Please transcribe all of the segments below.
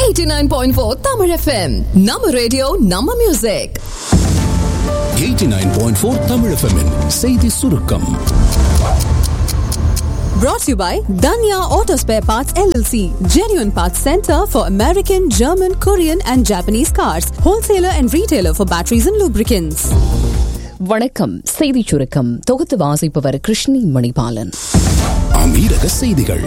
89.4 Tamil FM. நம்ம radio நம்ம music 89.4 Tamil FM -இன் செய்தி சுருக்கம் brought to you by Danya Auto Spare Parts LLC, genuine parts center for American, German, Korean and Japanese cars, wholesaler and retailer for batteries and lubricants. வணக்கம் செய்திச் சுருக்கம் தொகுத்து வாசிப்பவர் கிருஷ்ணி மணிபாலன் அமீரக செய்திகள்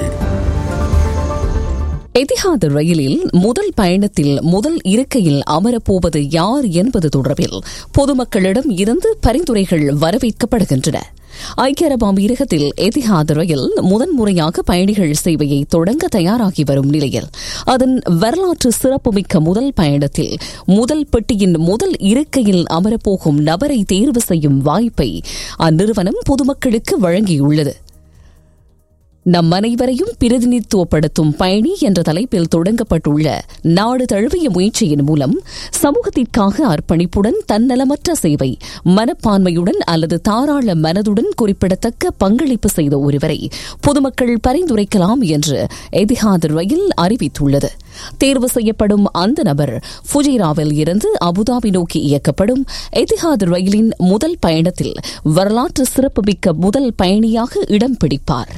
எதிஹாத் ரயிலில் முதல் பயணத்தில் முதல் இருக்கையில் அமரப்போவது யார் என்பது தொடர்பில் பொதுமக்களிடம் இருந்து பரிந்துரைகள் வரவேற்கப்படுகின்றன ஐக்கிய அரபு அமீரகத்தில் எதிஹாத் ரயில் முதன்முறையாக பயணிகள் சேவையை தொடங்க தயாராகி வரும் நிலையில் அதன் வரலாற்று சிறப்புமிக்க முதல் பயணத்தில் முதல் பெட்டியின் முதல் இருக்கையில் அமரப்போகும் நபரை தேர்வு செய்யும் வாய்ப்பை அந்நிறுவனம் பொதுமக்களுக்கு வழங்கியுள்ளது நம் அனைவரையும் பிரதிநிதித்துவப்படுத்தும் பயணி என்ற தலைப்பில் தொடங்கப்பட்டுள்ள நாடு தழுவிய முயற்சியின் மூலம் சமூகத்திற்காக அர்ப்பணிப்புடன் தன்னலமற்ற சேவை மனப்பான்மையுடன் அல்லது தாராள மனதுடன் குறிப்பிடத்தக்க பங்களிப்பு செய்த ஒருவரை பொதுமக்கள் பரிந்துரைக்கலாம் என்று எதிஹாத் ரயில் அறிவித்துள்ளது தேர்வு செய்யப்படும் அந்த நபர் ஃபுஜைராவில் இருந்து அபுதாபி நோக்கி இயக்கப்படும் எதிஹாத் ரயிலின் முதல் பயணத்தில் வரலாற்று சிறப்புமிக்க முதல் பயணியாக இடம் பிடிப்பார்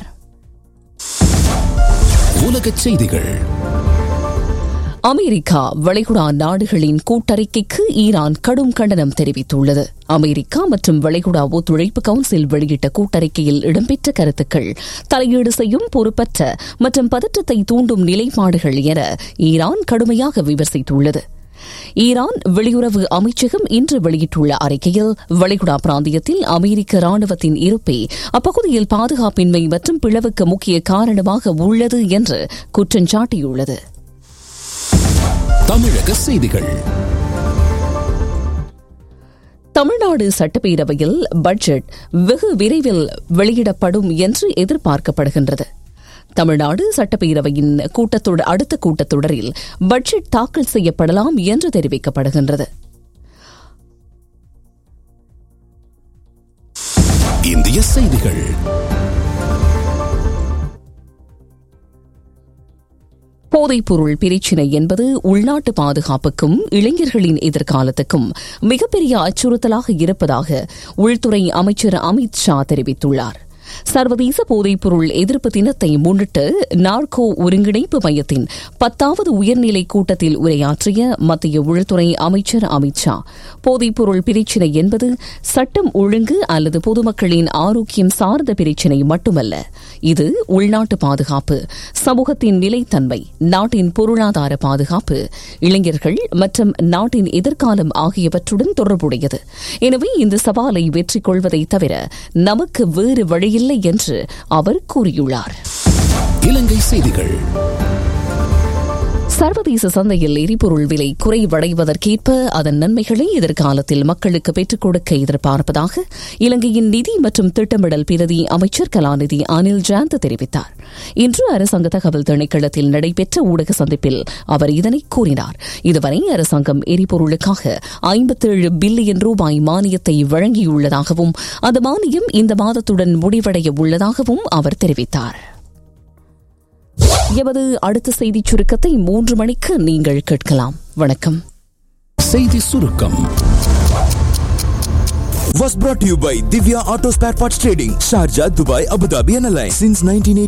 உலகச் செய்திகள் அமெரிக்கா வளைகுடா நாடுகளின் கூட்டறிக்கைக்கு ஈரான் கடும் கண்டனம் தெரிவித்துள்ளது அமெரிக்கா மற்றும் வளைகுடா ஒத்துழைப்பு கவுன்சில் வெளியிட்ட கூட்டறிக்கையில் இடம்பெற்ற கருத்துக்கள் தலையீடு செய்யும் பொறுப்பற்ற மற்றும் பதற்றத்தை தூண்டும் நிலைப்பாடுகள் என ஈரான் கடுமையாக விமர்சித்துள்ளது ஈரான் வெளியுறவு அமைச்சகம் இன்று வெளியிட்டுள்ள அறிக்கையில் வளைகுடா பிராந்தியத்தில் அமெரிக்க ராணுவத்தின் இருப்பே அப்பகுதியில் பாதுகாப்பின்மை மற்றும் பிளவுக்கு முக்கிய காரணமாக உள்ளது என்று குற்றஞ்சாட்டியுள்ளது தமிழக செய்திகள் தமிழ்நாடு சட்டப்பேரவையில் பட்ஜெட் வெகு விரைவில் வெளியிடப்படும் என்று எதிர்பார்க்கப்படுகின்றது தமிழ்நாடு சட்டப்பேரவையின் கூட்டத்தொடர் அடுத்த கூட்டத்தொடரில் பட்ஜெட் தாக்கல் செய்யப்படலாம் என்று தெரிவிக்கப்படுகின்றது இந்திய செய்திகள் போதைப்பொருள் பிரச்சினை என்பது உள்நாட்டு பாதுகாப்புக்கும் இளைஞர்களின் எதிர்காலத்துக்கும் மிகப்பெரிய அச்சுறுத்தலாக இருப்பதாக உள்துறை அமைச்சர் அமித் ஷா தெரிவித்துள்ளார் சர்வதேச போதைப்பொருள் எதிர்ப்பு தினத்தை முன்னிட்டு நார்கோ ஒருங்கிணைப்பு மையத்தின் பத்தாவது உயர்நிலை கூட்டத்தில் உரையாற்றிய மத்திய உள்துறை அமைச்சர் அமித் ஷா போதைப்பொருள் பிரச்சினை என்பது சட்டம் ஒழுங்கு அல்லது பொதுமக்களின் ஆரோக்கியம் சார்ந்த பிரச்சினை மட்டுமல்ல இது உள்நாட்டு பாதுகாப்பு சமூகத்தின் நிலைத்தன்மை நாட்டின் பொருளாதார பாதுகாப்பு இளைஞர்கள் மற்றும் நாட்டின் எதிர்காலம் ஆகியவற்றுடன் தொடர்புடையது எனவே இந்த சவாலை வெற்றி கொள்வதை தவிர நமக்கு வேறு வழியில் இல்லை என்று அவர் கூறியுள்ளார் இலங்கை செய்திகள் சர்வதேச சந்தையில் எரிபொருள் விலை குறைவடைவதற்கேற்ப அதன் நன்மைகளை எதிர்காலத்தில் மக்களுக்கு பெற்றுக் கொடுக்க எதிர்பார்ப்பதாக இலங்கையின் நிதி மற்றும் திட்டமிடல் பிரதி அமைச்சர் கலாநிதி அனில் ஜாந்த் தெரிவித்தார் இன்று அரசாங்க தகவல் திணைக்களத்தில் நடைபெற்ற ஊடக சந்திப்பில் அவர் இதனை கூறினார் இதுவரை அரசாங்கம் எரிபொருளுக்காக ஐம்பத்தேழு பில்லியன் ரூபாய் மானியத்தை வழங்கியுள்ளதாகவும் அந்த மானியம் இந்த மாதத்துடன் முடிவடைய உள்ளதாகவும் அவர் தெரிவித்தார் எமது அடுத்த செய்திச் சுருக்கத்தை மூன்று மணிக்கு நீங்கள் கேட்கலாம் வணக்கம் செய்தி சுருக்கம் was brought to you by Divya Auto Spare Parts Trading, Sharjah, Dubai, Abu Dhabi and Alliance since 1980.